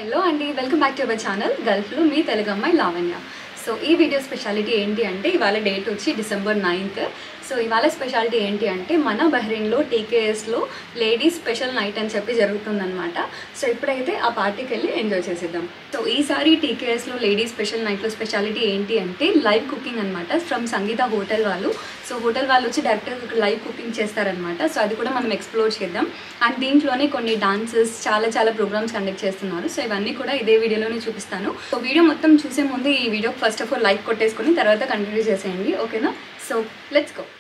Hello అండి welcome back to our channel గల్ఫ్లో మీ తెలుగు అమ్మాయి లావణ్య సో ఈ వీడియో స్పెషాలిటీ ఏంటి అంటే ఇవాళ డేట్ వచ్చి డిసెంబర్ నైన్త్ సో ఇవాళ స్పెషాలిటీ ఏంటి అంటే మన బహ్రెయిన్లో టీకేఎస్లో లేడీస్ స్పెషల్ నైట్ అని చెప్పి జరుగుతుందన్నమాట సో ఇప్పుడైతే ఆ పార్టీకి వెళ్ళి ఎంజాయ్ చేసేద్దాం సో ఈసారి టీకేఎస్లో లేడీస్ స్పెషల్ నైట్లో స్పెషాలిటీ ఏంటి అంటే లైవ్ కుకింగ్ అనమాట ఫ్రమ్ సంగీత హోటల్ వాళ్ళు సో హోటల్ వాళ్ళు వచ్చి డైరెక్ట్గా లైవ్ కుకింగ్ చేస్తారనమాట సో అది కూడా మనం ఎక్స్ప్లోర్ చేద్దాం అండ్ దీంట్లోనే కొన్ని డాన్సెస్ చాలా చాలా ప్రోగ్రామ్స్ కండక్ట్ చేస్తున్నారు సో ఇవన్నీ కూడా ఇదే వీడియోలోనే చూపిస్తాను సో వీడియో మొత్తం చూసే ముందు ఈ video first of all like కొట్టేసుకుని తర్వాత కంటిన్యూ చేసేయండి ఓకేనా so let's go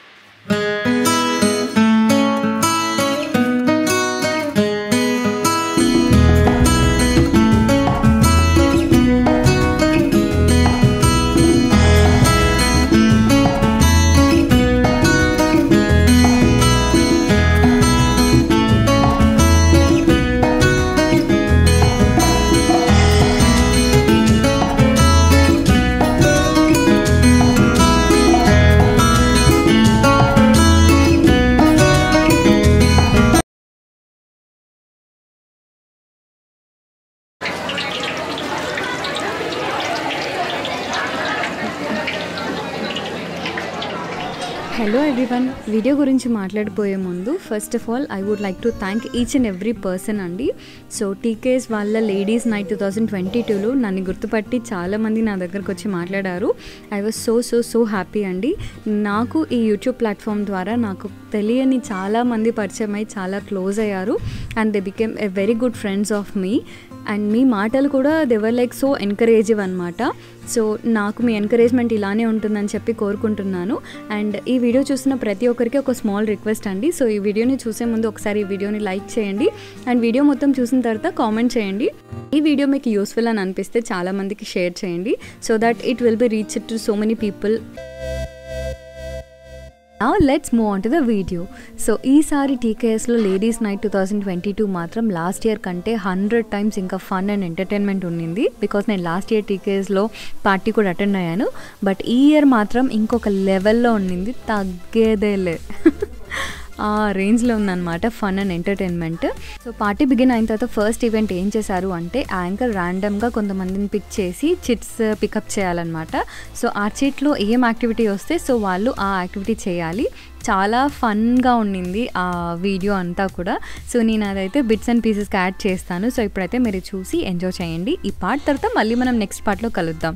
hello everyone video గురించి మాట్లాడిపోయే ముందు first of all I would like to thank each and every person అండి సో టీకేఎస్ వాళ్ళ ladies night two thousand twenty టూలో నన్ను గుర్తుపట్టి చాలామంది నా దగ్గరకు వచ్చి మాట్లాడారు I was so so so happy అండి నాకు ఈ యూట్యూబ్ ప్లాట్ఫామ్ ద్వారా నాకు తెలియని చాలామంది పరిచయం అయ్యి చాలా క్లోజ్ అయ్యారు and they became a very good friends of me and మీ మాటలు కూడా దేవర్ లైక్ సో ఎంకరేజివ్ అనమాట సో నాకు మీ ఎంకరేజ్మెంట్ ఇలానే ఉంటుందని చెప్పి కోరుకుంటున్నాను అండ్ ఈ వీడియో చూసిన ప్రతి ఒక్కరికి ఒక స్మాల్ రిక్వెస్ట్ అండి సో ఈ వీడియోని చూసే ముందు ఒకసారి ఈ వీడియోని లైక్ చేయండి అండ్ వీడియో మొత్తం చూసిన తర్వాత కామెంట్ చేయండి ఈ వీడియో మీకు యూస్ఫుల్ అని అనిపిస్తే చాలామందికి షేర్ చేయండి so that it will be reach to so many people నా let's move on to the video so ఈసారి టీకేఎస్లో ladies night two thousand twenty two మాత్రం లాస్ట్ ఇయర్ కంటే హండ్రెడ్ టైమ్స్ ఇంకా ఫన్ అండ్ ఎంటర్టైన్మెంట్ ఉండింది because నేను last year టీకేఎస్లో party కూడా అటెండ్ అయ్యాను బట్ ఈ ఇయర్ మాత్రం ఇంకొక లెవెల్లో ఉండింది తగ్గేదేలే ఆ రేంజ్లో ఉందన్నమాట fun and entertainment so party begin అయిన తర్వాత ఫస్ట్ ఈవెంట్ ఏం చేశారు అంటే యాంకర్ ర్యాండమ్గా కొంతమందిని పిక్ చేసి చిట్స్ పికప్ చేయాలన్నమాట సో ఆ చిట్లో ఏం యాక్టివిటీ వస్తే సో వాళ్ళు ఆ యాక్టివిటీ చేయాలి చాలా ఫన్గా ఉండింది ఆ వీడియో అంతా కూడా సో నేను అదైతే బిట్స్ అండ్ పీసెస్కి యాడ్ చేస్తాను సో ఇప్పుడైతే మీరు చూసి ఎంజాయ్ చేయండి ఈ పార్ట్ తర్వాత మళ్ళీ మనం నెక్స్ట్ పార్ట్లో కలుద్దాం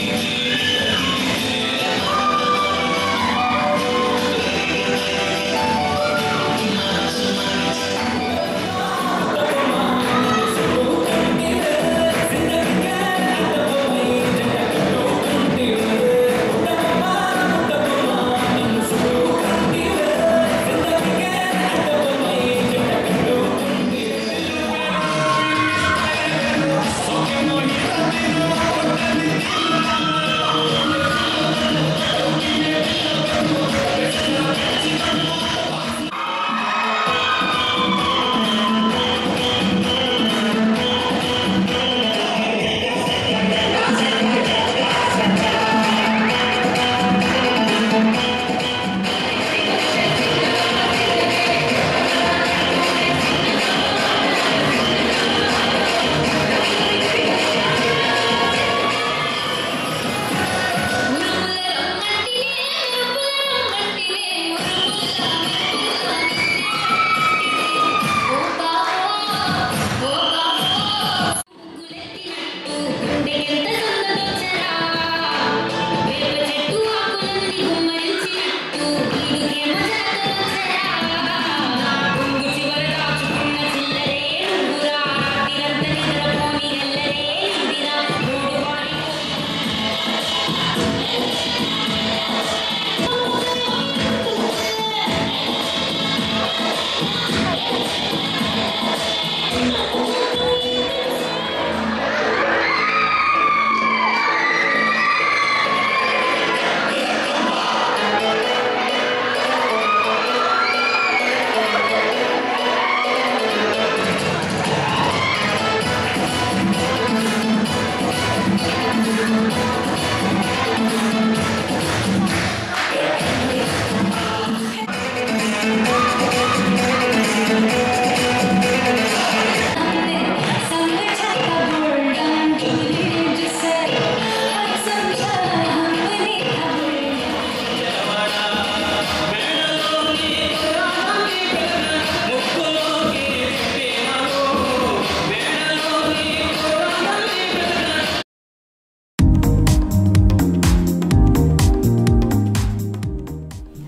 Thank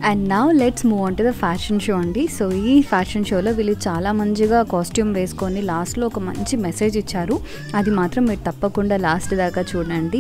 అండ్ నా let's move on to the fashion show అండి సో ఈ ఫ్యాషన్ షోలో వీళ్ళు చాలా మంచిగా కాస్ట్యూమ్ వేసుకొని లాస్ట్లో ఒక మంచి మెసేజ్ ఇచ్చారు అది మాత్రం మీరు తప్పకుండా లాస్ట్ దాకా చూడండి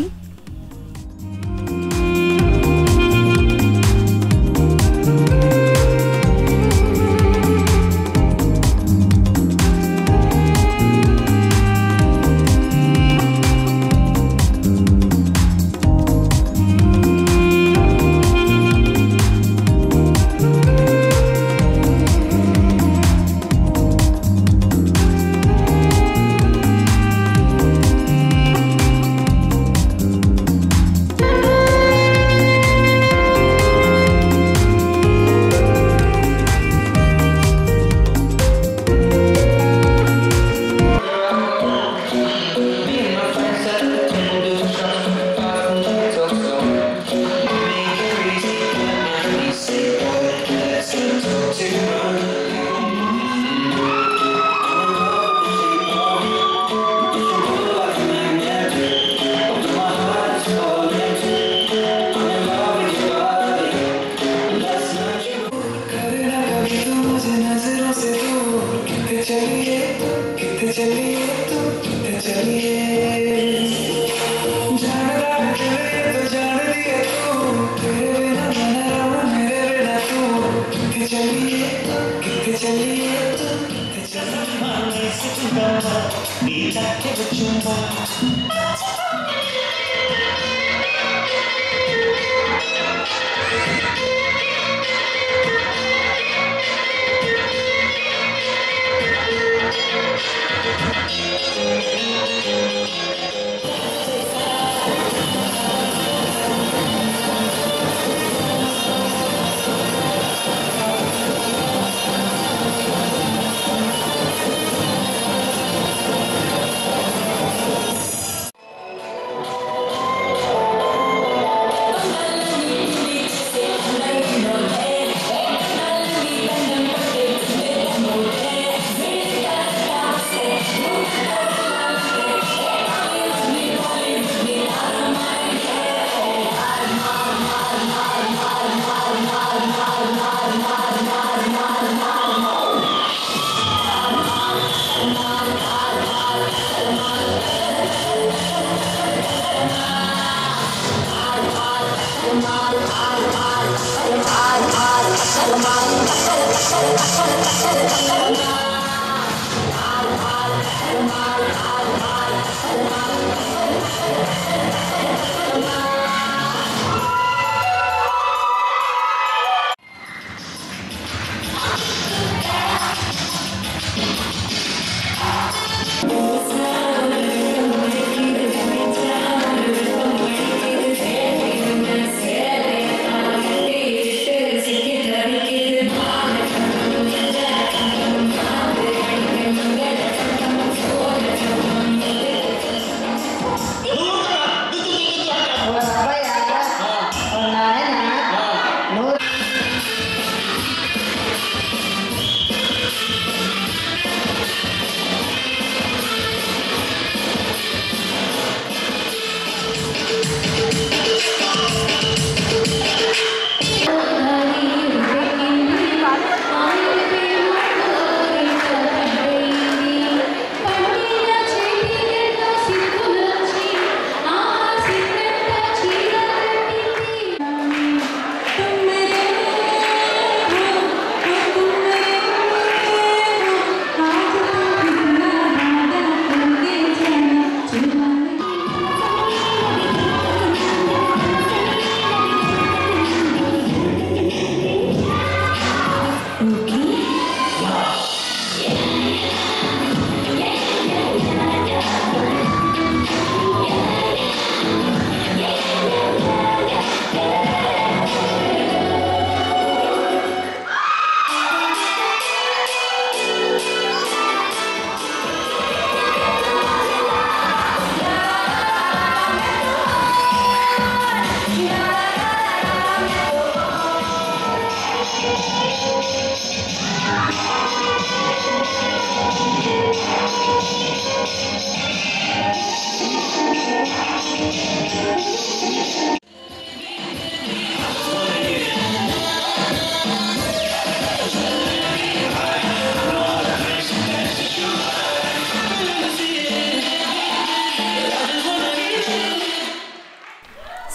Thank you.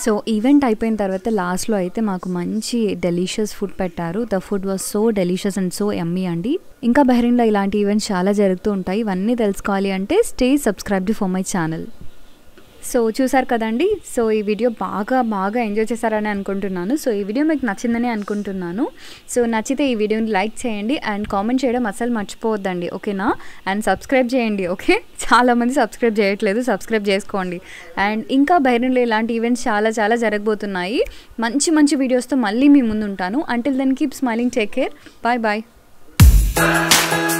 సో ఈవెంట్ అయిపోయిన తర్వాత లాస్ట్లో అయితే మాకు మంచి డెలిషియస్ ఫుడ్ పెట్టారు the food was so delicious and so ఎమ్మీ అండి ఇంకా బహ్రెయిన్లో ఇలాంటి ఈవెంట్స్ చాలా జరుగుతూ ఉంటాయి ఇవన్నీ తెలుసుకోవాలి అంటే stay subscribed for my channel so చూసారు కదండి సో ఈ వీడియో బాగా బాగా ఎంజాయ్ చేశారని అనుకుంటున్నాను సో ఈ వీడియో మీకు నచ్చిందని అనుకుంటున్నాను సో నచ్చితే ఈ వీడియోని లైక్ చేయండి అండ్ కామెంట్ చేయడం అసలు మర్చిపోవద్దండి ఓకేనా అండ్ సబ్స్క్రైబ్ చేయండి ఓకే చాలామంది సబ్స్క్రైబ్ చేయట్లేదు సబ్స్క్రైబ్ చేసుకోండి అండ్ ఇంకా బైరన్లో ఇలాంటి ఈవెంట్స్ చాలా చాలా జరగబోతున్నాయి మంచి మంచి వీడియోస్తో మళ్ళీ మీ ముందు ఉంటాను until then keep smiling take care bye bye